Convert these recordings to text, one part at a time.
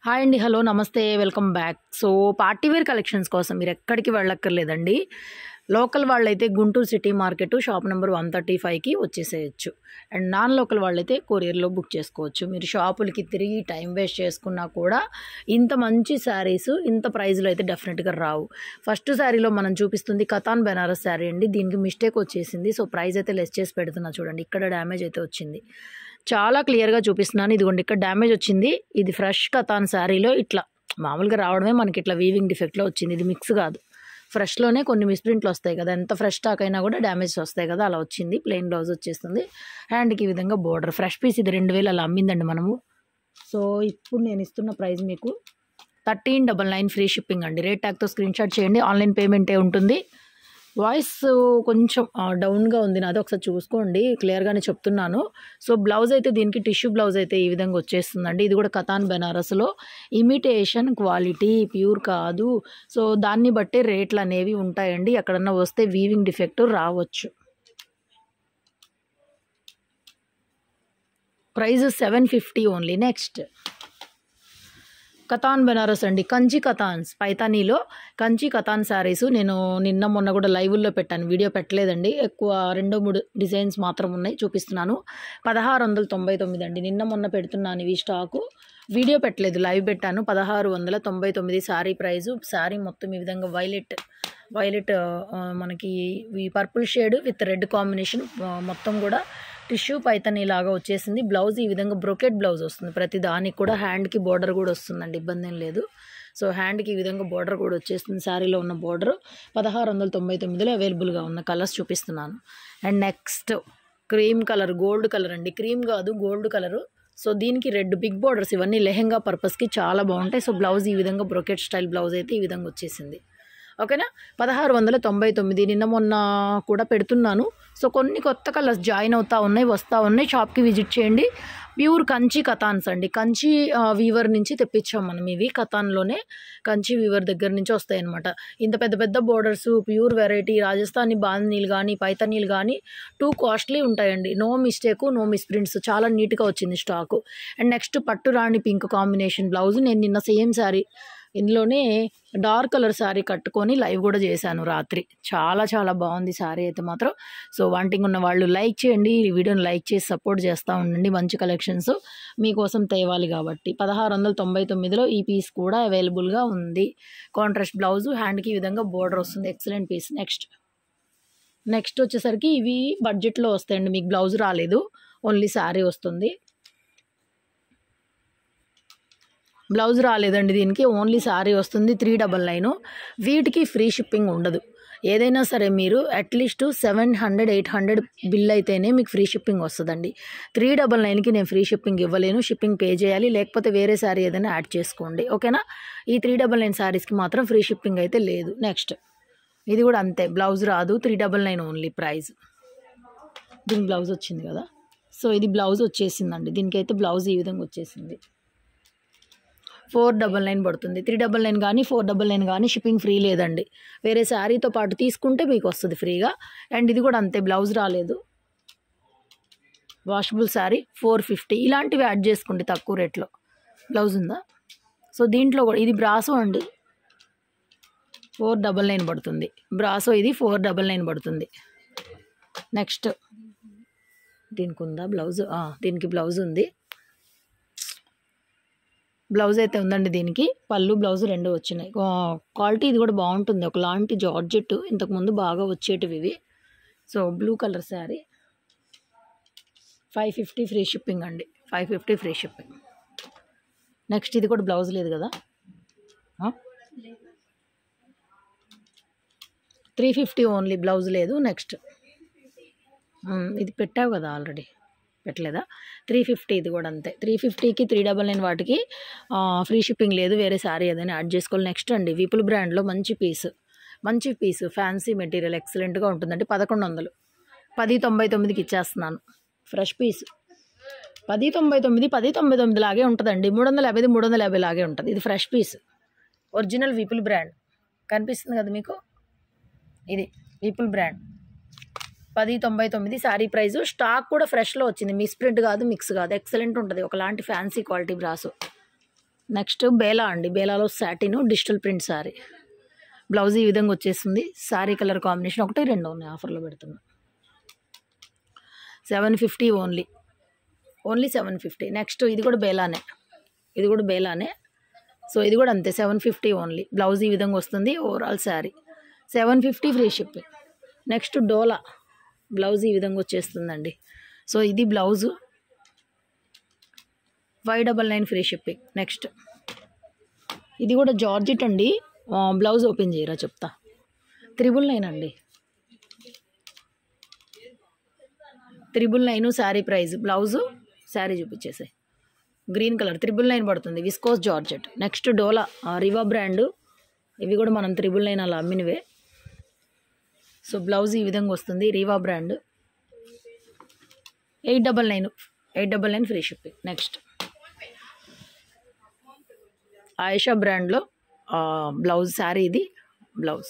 hi అండి hello నమస్తే welcome back so party wear collections కోసం మీరు ఎక్కడికి వెళ్ళక్కర్లేదండి లోకల్ వాళ్ళైతే Guntur city market shop number one thirty ఫైవ్కి వచ్చేసేయచ్చు అండ్ నాన్ లోకల్ వాళ్ళైతే కొరియర్లో బుక్ చేసుకోవచ్చు మీరు షాపులకి తిరిగి టైం వేస్ట్ చేసుకున్నా కూడా ఇంత మంచి శారీస్ ఇంత ప్రైస్లో అయితే డెఫినెట్గా రావు ఫస్ట్ శారీలో మనం చూపిస్తుంది కతాన్ బెనారస్ శారీ అండి దీనికి మిస్టేక్ వచ్చేసింది సో ప్రైస్ అయితే లెస్ చేసి పెడుతున్నా చూడండి ఇక్కడ డ్యామేజ్ అయితే వచ్చింది చాలా క్లియర్గా చూపిస్తున్నాను ఇదిగోండి ఇక్కడ డ్యామేజ్ వచ్చింది ఇది ఫ్రెష్ కతాన్ శారీలో ఇట్లా మామూలుగా రావడమే మనకి ఇట్లా వీవింగ్ డిఫెక్ట్లో వచ్చింది ఇది మిక్స్ కాదు ఫ్రెష్లోనే కొన్ని మిస్ప్రింట్లు వస్తాయి కదా ఎంత ఫ్రెష్ స్టాక్ అయినా కూడా డ్యామేజ్ వస్తాయి కదా అలా వచ్చింది ప్లెయిన్ బ్లౌజ్ వచ్చేస్తుంది హ్యాండ్కి ఈ విధంగా బోర్డర్ ఫ్రెష్ పీస్ ఇది రెండు వేలు అలా అమ్మిందండి మనము సో ఇప్పుడు నేను ఇస్తున్న ప్రైస్ మీకు thirteen double nine free shipping అండి రేట్ ట్యాగ్తో స్క్రీన్ షాట్ చేయండి ఆన్లైన్ పేమెంటే ఉంటుంది వాయిస్ కొంచెం డౌన్గా ఉంది నాది ఒకసారి చూసుకోండి క్లియర్గానే చెప్తున్నాను సో బ్లౌజ్ అయితే దీనికి టిష్యూ బ్లౌజ్ అయితే ఈ విధంగా వచ్చేస్తుందండి ఇది కూడా కతాన్ బెనారస్లో ఇమిటేషన్ క్వాలిటీ ప్యూర్ కాదు సో దాన్ని బట్టే రేట్లు అనేవి ఉంటాయండి ఎక్కడన్నా వస్తే వీవింగ్ డిఫెక్ట్ రావచ్చు price seven fifty only next katan Banaras అండి కంచి కతాన్స్ పైతానీలో కంచి కతాన్ శారీస్ నేను నిన్న మొన్న కూడా లైవ్లో పెట్టాను వీడియో పెట్టలేదండి ఎక్కువ రెండో మూడు డిజైన్స్ మాత్రం ఉన్నాయి చూపిస్తున్నాను పదహారు వందల తొంభై తొమ్మిది అండి నిన్న మొన్న పెడుతున్నాను ఇవి స్టాకు వీడియో పెట్టలేదు లైవ్ పెట్టాను పదహారు వందల తొంభై తొమ్మిది శారీ ప్రైజు శారీ మొత్తం ఈ విధంగా వైలెట్ వైలెట్ మనకి ఈ purple shade with red combination మొత్తం కూడా టిష్యూ పైతని లాగా వచ్చేసింది బ్లౌజ్ ఈ విధంగా బ్రొకెట్ బ్లౌజ్ వస్తుంది ప్రతి దానికి కూడా హ్యాండ్కి బోర్డర్ కూడా వస్తుందండి ఇబ్బంది ఏం లేదు సో హ్యాండ్కి ఈ విధంగా బోర్డర్ కూడా వచ్చేస్తుంది శారీలో ఉన్న బోర్డర్ పదహారు వందల తొంభై తొమ్మిదిలో అవైలబుల్గా ఉన్న కలర్స్ చూపిస్తున్నాను and next cream colour gold colour అండి క్రీమ్ కాదు గోల్డ్ కలరు సో దీనికి రెడ్ బిగ్ బోర్డర్స్ ఇవన్నీ లెహెంగా పర్పస్కి చాలా బాగుంటాయి సో బ్లౌజ్ ఈ విధంగా బ్రొకెట్ స్టైల్ బ్లౌజ్ అయితే ఈ విధంగా వచ్చేసింది ఓకేనా పదహారు వందల తొంభై తొమ్మిది నిన్న మొన్న కూడా పెడుతున్నాను సో కొన్ని కొత్త కలర్స్ జాయిన్ అవుతా ఉన్నాయి వస్తూ ఉన్నాయి షాప్కి విజిట్ చేయండి ప్యూర్ కంచి కథాన్స్ అండి కంచి వీవర్ నుంచి తెప్పించాం మనం ఇవి కథాన్లోనే కంచి వీవర్ దగ్గర నుంచి వస్తాయి అనమాట ఇంత పెద్ద పెద్ద బోర్డర్స్ ప్యూర్ వెరైటీ రాజస్థానీ బాందనీలు కానీ పైతనీలు కానీ టూ కాస్ట్లీ ఉంటాయండి నో మిస్టేక్ నో మిస్ప్రింట్స్ చాలా నీట్గా వచ్చింది స్టాకు అండ్ నెక్స్ట్ పట్టు రాణి పింక్ కాంబినేషన్ బ్లౌజ్ నేను నిన్న సేమ్ శారీ ఇందులోనే డార్క్ కలర్ శారీ కట్టుకొని లైవ్ కూడా చేశాను రాత్రి చాలా చాలా బాగుంది శారీ అయితే మాత్రం సో వాంటింగ్ ఉన్న వాళ్ళు లైక్ చేయండి ఈ వీడియోని లైక్ చేసి సపోర్ట్ చేస్తూ ఉండండి మంచి కలెక్షన్స్ మీకోసం తేవాలి కాబట్టి పదహారు వందల తొంభై తొమ్మిదిలో ఈ పీస్ కూడా అవైలబుల్గా ఉంది కాంట్రాస్ట్ బ్లౌజ్ హ్యాండ్కి ఈ విధంగా బోర్డర్ వస్తుంది ఎక్సలెంట్ పీస్ నెక్స్ట్ నెక్స్ట్ వచ్చేసరికి ఇవి బడ్జెట్లో వస్తాయండి మీకు బ్లౌజ్ రాలేదు ఓన్లీ శారీ వస్తుంది బ్లౌజ్ రాలేదండి దీనికి ఓన్లీ శారీ వస్తుంది త్రీ డబల్ నైన్ వీటికి ఫ్రీ షిప్పింగ్ ఉండదు ఏదైనా సరే మీరు at least seven hundred eight hundred bill అయితేనే మీకు ఫ్రీ షిప్పింగ్ వస్తుందండి త్రీ డబల్ నైన్కి నేను ఫ్రీ షిప్పింగ్ ఇవ్వలేను షిప్పింగ్ పే చేయాలి లేకపోతే వేరే శారీ ఏదైనా యాడ్ చేసుకోండి ఓకేనా ఈ త్రీ డబల్ నైన్ శారీస్కి మాత్రం ఫ్రీ షిప్పింగ్ అయితే లేదు నెక్స్ట్ ఇది కూడా అంతే బ్లౌజ్ రాదు three double nine only price దీనికి బ్లౌజ్ వచ్చింది కదా సో ఇది బ్లౌజ్ వచ్చేసిందండి దీనికైతే బ్లౌజ్ ఈ విధంగా వచ్చేసింది ఫోర్ డబల్ నైన్ పడుతుంది త్రీ డబల్ నైన్ కానీ ఫోర్ డబల్ నైన్ కానీ షిప్పింగ్ ఫ్రీ లేదండి వేరే శారీతో పాటు తీసుకుంటే మీకు వస్తుంది ఫ్రీగా అండ్ ఇది కూడా అంతే బ్లౌజ్ రాలేదు వాషబుల్ శారీ ఫోర్ ఫిఫ్టీ ఇలాంటివి యాడ్ చేసుకోండి తక్కువ రేట్లో బ్లౌజ్ ఉందా సో దీంట్లో కూడా ఇది బ్రాసో అండి ఫోర్ డబల్ నైన్ పడుతుంది బ్రాసో ఇది ఫోర్ డబల్ నైన్ పడుతుంది నెక్స్ట్ దీనికి ఉందా బ్లౌజ్ దీనికి బ్లౌజ్ ఉంది బ్లౌజ్ అయితే ఉందండి దీనికి పళ్ళు బ్లౌజ్ రెండు వచ్చినాయి క్వాలిటీ ఇది కూడా బాగుంటుంది ఒకలాంటి జార్జెట్ ఇంతకుముందు బాగా వచ్చేటివి ఇవి so blue colour sari five fifty free shipping అండి five fifty free shipping next ఇది కూడా బ్లౌజ్ లేదు కదా త్రీ ఫిఫ్టీ ఓన్లీ బ్లౌజ్ లేదు నెక్స్ట్ ఇది పెట్టావు కదా ఆల్రెడీ పెట్టలేదా త్రీ ఫిఫ్టీ ఇది కూడా అంతే త్రీ ఫిఫ్టీకి త్రీ డబల్ నైన్ వాటికి ఫ్రీ షిప్పింగ్ లేదు వేరే శారీ ఏదైనా యాడ్ చేసుకోవాలి నెక్స్ట్ అండి విపుల్ బ్రాండ్లో మంచి పీస్ మంచి పీస్ ఫ్యాన్సీ మెటీరియల్ ఎక్సలెంట్గా ఉంటుందండి పదకొండు వందలు పది తొంభై తొమ్మిదికి ఇచ్చేస్తున్నాను ఫ్రెష్ పీస్ పది తొంభై తొమ్మిది పది తొంభై తొమ్మిది లాగే ఉంటుందండి మూడు వందల యాభై మూడు వందల యాభై లాగే ఉంటుంది ఇది fresh piece original Vipul brand కనిపిస్తుంది కదా మీకు ఇది విపుల్ బ్రాండ్ పది తొంభై తొమ్మిది శారీ ప్రైస్ స్టాక్ కూడా ఫ్రెష్లో వచ్చింది మిస్ ప్రింట్ కాదు మిక్స్ కాదు ఎక్సలెంట్ ఉంటుంది ఒకలాంటి fancy quality brasso next Bela అండి బేలాలో satin digital print sari blouse ఈ విధంగా వచ్చేస్తుంది శారీ కలర్ కాంబినేషన్ ఒకటి రెండు ఉన్నాయి ఆఫర్లో పెడుతున్నా seven fifty only only seven fifty next ఇది కూడా బేలానే ఇది కూడా బేలానే సో ఇది కూడా అంతే సెవెన్ ఫిఫ్టీ ఓన్లీ బ్లౌజ్ ఈ విధంగా వస్తుంది overall sari seven fifty free shipping next dola blouse ఈ విధంగా వచ్చేస్తుందండి సో ఇది blouse five double nine free shipping next ఇది కూడా జార్జెట్ అండి ఆ, బ్లౌజ్ ఓపెన్ చేయరా చెప్తా త్రిబుల్ నైన్ అండి triple nine sari price blouse sari చూపించేసాయి గ్రీన్ కలర్ త్రిబుల్ నైన్ పడుతుంది విస్కోస్ జార్జెట్ నెక్స్ట్ డోలా ఆ, రివా బ్రాండ్ ఇవి కూడా మనం త్రిబుల్ నైన్ అలా అమ్మినవే సో బ్లౌజ్ ఈ విధంగా వస్తుంది Riva brand eight double nine eight double nine free shipping next Ayesha బ్రాండ్లో ఆ, బ్లౌజ్ శారీ ఇది బ్లౌజ్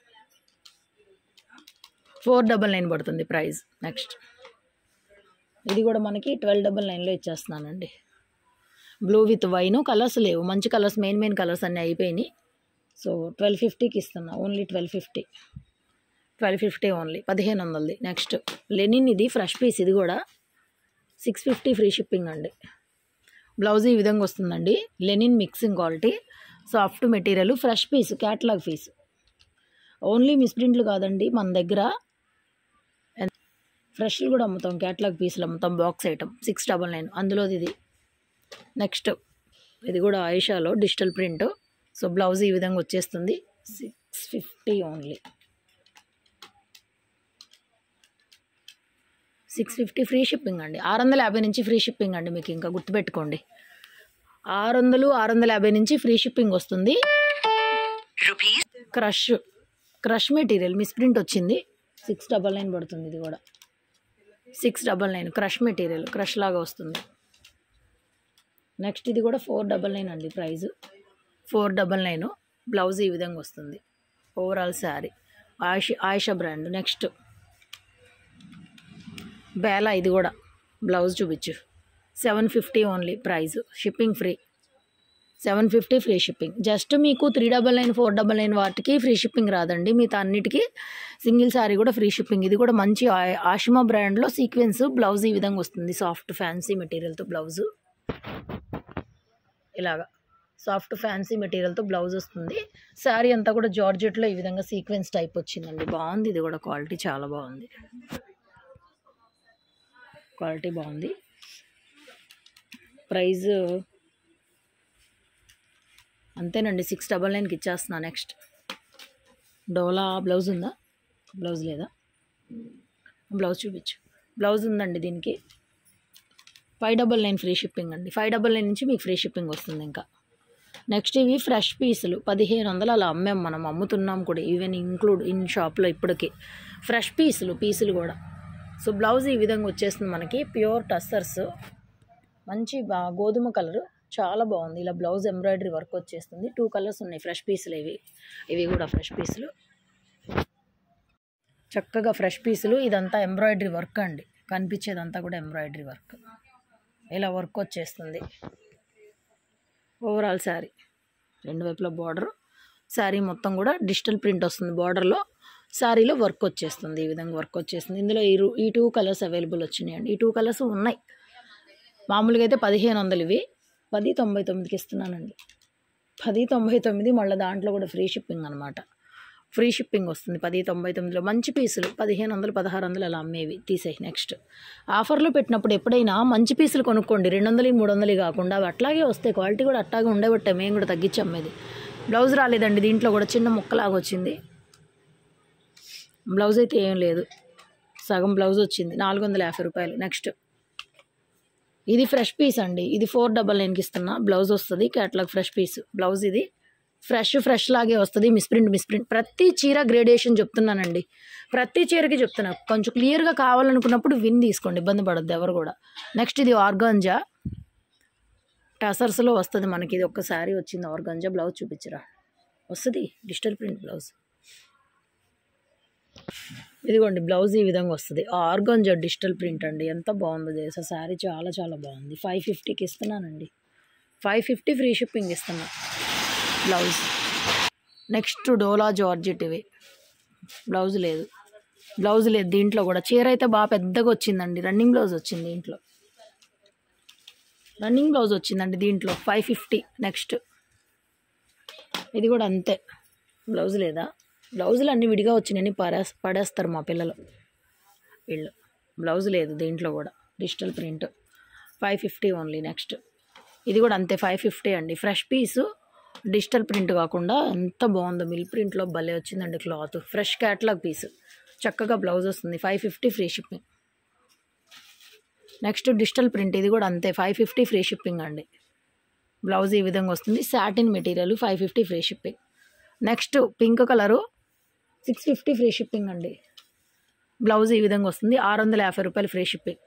ఫోర్ డబల్ నైన్ పడుతుంది ప్రైస్ నెక్స్ట్ ఇది కూడా మనకి ట్వెల్వ్ డబల్ నైన్లో ఇచ్చేస్తున్నానండి బ్లూ విత్ వైన్ కలర్స్ లేవు మంచి కలర్స్ మెయిన్ మెయిన్ కలర్స్ అన్నీ అయిపోయినాయి సో ట్వెల్వ్ ఫిఫ్టీకి ఇస్తున్నా only twelve fifty twelve fifty only పదిహేను వందలది నెక్స్ట్ లెనిన్ ఇది ఫ్రెష్ పీస్ ఇది కూడా సిక్స్ ఫిఫ్టీ ఫ్రీ షిప్పింగ్ అండి బ్లౌజ్ ఈ విధంగా వస్తుందండి linen mixing quality soft material fresh piece catalogue piece only మిస్ప్రింట్లు కాదండి మన దగ్గర ఫ్రెష్లు కూడా అమ్ముతాం క్యాట్లాగ్ పీసులు అమ్ముతాం box item six double nine అందులోది ఇది నెక్స్ట్ ఇది కూడా ఆయిషాలో డిజిటల్ ప్రింట్ సో బ్లౌజ్ ఈ విధంగా వచ్చేస్తుంది six fifty only six fifty free shipping అండి ఆరు వందల యాభై నుంచి ఫ్రీ షిప్పింగ్ అండి మీకు ఇంకా గుర్తుపెట్టుకోండి ఆరు వందలు ఆరు వందల యాభై నుంచి ఫ్రీ షిప్పింగ్ వస్తుంది క్రష్ క్రష్ మెటీరియల్ మిస్ప్రింట్ వచ్చింది సిక్స్ డబల్ నైన్ పడుతుంది ఇది కూడా six double nine crush material crush లాగా వస్తుంది నెక్స్ట్ ఇది కూడా ఫోర్ డబల్ నైన్ అండి price four double nine blouse ఈ విధంగా వస్తుంది overall sari Ayush Ayusha brand next Bela ఇది కూడా బ్లౌజ్ చూపించు seven fifty only price shipping free seven fifty free shipping just మీకు three double nine four double nine వాటికి ఫ్రీ షిప్పింగ్ రాదండి మిగతా అన్నిటికీ సింగిల్ శారీ కూడా ఫ్రీ షిప్పింగ్ ఇది కూడా మంచి ఆ- ఆషిమా బ్రాండ్లో సీక్వెన్స్ బ్లౌజ్ ఈ విధంగా వస్తుంది సాఫ్ట్ ఫ్యాన్సీ మెటీరియల్తో బ్లౌజు ఇలాగా సాఫ్ట్ ఫ్యాన్సీ మెటీరియల్తో బ్లౌజ్ వస్తుంది శారీ అంతా కూడా జార్జెట్లో ఈ విధంగా సీక్వెన్స్ టైప్ వచ్చిందండి బాగుంది ఇది కూడా క్వాలిటీ చాలా బాగుంది క్వాలిటీ బాగుంది ప్రైజ్ అంతేనండి సిక్స్ డబల్ నైన్కి ఇచ్చేస్తున్నా నెక్స్ట్ డోలా బ్లౌజ్ ఉందా బ్లౌజ్ లేదా బ్లౌజ్ చూపించు బ్లౌజ్ ఉందండి దీనికి five double nine free shipping అండి ఫైవ్ డబల్ నైన్ నుంచి మీకు ఫ్రీ షిప్పింగ్ వస్తుంది ఇంకా నెక్స్ట్ ఇవి ఫ్రెష్ పీసులు పదిహేను వందలు అలా అమ్మాం మనం అమ్ముతున్నాం కూడా ఈవెన్ ఇంక్లూడ్ ఇన్ షాప్లో ఇప్పటికి ఫ్రెష్ పీసులు పీసులు కూడా సో బ్లౌజ్ ఈ విధంగా వచ్చేస్తుంది మనకి ప్యూర్ టస్సర్స్ మంచి బా గోధుమ కలర్ చాలా బాగుంది ఇలా బ్లౌజ్ ఎంబ్రాయిడరీ వర్క్ వచ్చేస్తుంది టూ కలర్స్ ఉన్నాయి ఫ్రెష్ పీసులు ఇవి ఇవి కూడా ఫ్రెష్ పీసులు చక్కగా ఫ్రెష్ పీసులు ఇదంతా ఎంబ్రాయిడరీ వర్క్ అండి కనిపించేదంతా కూడా ఎంబ్రాయిడరీ వర్క్ ఇలా వర్క్ వచ్చేస్తుంది ఓవరాల్ శారీ రెండు వైపుల బార్డర్ శారీ మొత్తం కూడా డిజిటల్ ప్రింట్ వస్తుంది బార్డర్లో శారీలో వర్క్ వచ్చేస్తుంది ఈ విధంగా వర్క్ వచ్చేస్తుంది ఇందులో ఈ రు- ఈ టూ కలర్స్ అవైలబుల్ వచ్చినాయండి ఈ టూ కలర్స్ ఉన్నాయి మామూలుగా అయితే పదిహేను వందలు ఇవి పది తొంభై తొమ్మిదికి ఇస్తున్నానండి పది తొంభై తొమ్మిది మళ్ళీ దాంట్లో కూడా ఫ్రీ షిప్పింగ్ అనమాట ఫ్రీ షిప్పింగ్ వస్తుంది పది తొంభై తొమ్మిదిలో మంచి పీసులు పదిహేను వందలు పదహారు వందలు అలా అమ్మేవి తీసేయి నెక్స్ట్ ఆఫర్లో పెట్టినప్పుడు ఎప్పుడైనా మంచి పీసులు కొనుక్కోండి రెండు వందలు మూడు వందలు కాకుండా అవి అట్లాగే వస్తాయి క్వాలిటీ కూడా అట్లాగే ఉండబట్టే మేము కూడా తగ్గించి అమ్మేది బ్లౌజ్ రాలేదండి దీంట్లో కూడా చిన్న ముక్కలాగా వచ్చింది బ్లౌజ్ అయితే ఏం లేదు సగం బ్లౌజ్ వచ్చింది నాలుగు వందల యాభై రూపాయలు నెక్స్ట్ ఇది ఫ్రెష్ పీస్ అండి ఇది ఫోర్ డబల్ నైన్కి ఇస్తున్నా బ్లౌజ్ వస్తుంది క్యాట్లాగ్ ఫ్రెష్ పీస్ బ్లౌజ్ ఇది ఫ్రెష్ ఫ్రెష్ లాగే వస్తుంది మిస్ప్రింట్ మిస్ప్రింట్ ప్రతి చీర గ్రేడేషన్ చెప్తున్నానండి ప్రతి చీరకి చెప్తున్నా కొంచెం క్లియర్గా కావాలనుకున్నప్పుడు విన్ తీసుకోండి ఇబ్బంది పడద్దు ఎవరు కూడా నెక్స్ట్ ఇది ఆర్గాంజా టసర్స్లో వస్తుంది మనకి ఇది ఒక్కసారి వచ్చింది ఆర్గాంజా బ్లౌజ్ చూపించరా వస్తుంది డిజిటల్ ప్రింట్ బ్లౌజ్ ఇదిగోండి బ్లౌజ్ ఈ విధంగా వస్తుంది ఆర్గంజా డిజిటల్ ప్రింట్ అండి ఎంత బాగుందో చేసా శారీ చాలా చాలా బాగుంది ఫైవ్ ఫిఫ్టీకి ఇస్తున్నానండి ఫైవ్ ఫిఫ్టీ ఫ్రీ షిప్పింగ్ ఇస్తున్నా బ్లౌజ్ నెక్స్ట్ డోలా జార్జెట్ ఇవి బ్లౌజ్ లేదు బ్లౌజ్ లేదు దీంట్లో కూడా చీర అయితే బాగా పెద్దగా వచ్చిందండి రన్నింగ్ బ్లౌజ్ వచ్చింది దీంట్లో రన్నింగ్ బ్లౌజ్ వచ్చిందండి దీంట్లో ఫైవ్ ఫిఫ్టీ నెక్స్ట్ ఇది కూడా అంతే బ్లౌజ్ లేదా బ్లౌజులు అన్నీ విడిగా వచ్చినాయని పడేస్ పడేస్తారు మా పిల్లలు వీళ్ళు బ్లౌజ్ లేదు దీంట్లో కూడా digital print five fifty only next ఇది కూడా అంతే ఫైవ్ ఫిఫ్టీ అండి ఫ్రెష్ పీసు డిజిటల్ ప్రింట్ కాకుండా ఎంత బాగుందో మిల్ ప్రింట్లో భలే వచ్చిందండి క్లాత్ ఫ్రెష్ క్యాట్లాగ్ పీస్ చక్కగా బ్లౌజ్ వస్తుంది five fifty free shipping next digital print ఇది కూడా అంతే ఫైవ్ ఫిఫ్టీ ఫ్రీ షిప్పింగ్ అండి బ్లౌజ్ ఈ విధంగా వస్తుంది satin material five fifty free shipping next pink colour six fifty free shipping అండి బ్లౌజ్ ఈ విధంగా వస్తుంది ఆరు వందల యాభై రూపాయలు ఫ్రీ షిప్పింగ్